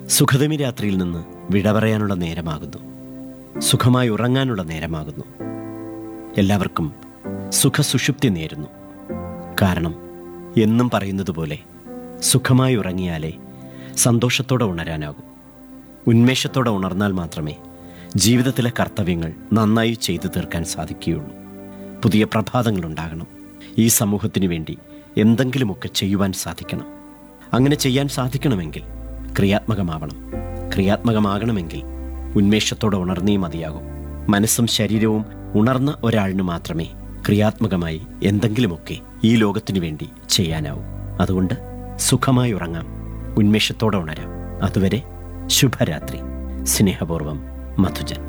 സുഖതമി രാത്രിയിൽ നിന്ന് വിട പറയാനുള്ള നേരമാകുന്നു സുഖമായി ഉറങ്ങാനുള്ള നേരമാകുന്നു എല്ലാവർക്കും സുഖസുഷുപ്തി നേരുന്നു കാരണം എന്നും പറയുന്നത് പോലെ സുഖമായി ഉറങ്ങിയാലേ സന്തോഷത്തോടെ ഉണരാനാകൂ ഉന്മേഷത്തോടെ ഉണർന്നാൽ മാത്രമേ ജീവിതത്തിലെ കർത്തവ്യങ്ങൾ നന്നായി ചെയ്തു തീർക്കാൻ സാധിക്കുകയുള്ളൂ പുതിയ പ്രഭാതങ്ങൾ ഉണ്ടാകണം ഈ സമൂഹത്തിന് വേണ്ടി എന്തെങ്കിലുമൊക്കെ ചെയ്യുവാൻ സാധിക്കണം അങ്ങനെ ചെയ്യാൻ സാധിക്കണമെങ്കിൽ ക്രിയാത്മകമാവണം ക്രിയാത്മകമാകണമെങ്കിൽ ഉന്മേഷത്തോടെ ഉണർന്നേ മതിയാകും മനസ്സും ശരീരവും ഉണർന്ന ഒരാളിന് മാത്രമേ ക്രിയാത്മകമായി എന്തെങ്കിലുമൊക്കെ ഈ ലോകത്തിനു വേണ്ടി ചെയ്യാനാവൂ അതുകൊണ്ട് സുഖമായി ഉറങ്ങാം ഉന്മേഷത്തോടെ ഉണരാം അതുവരെ ശുഭരാത്രി സ്നേഹപൂർവം മധുജൻ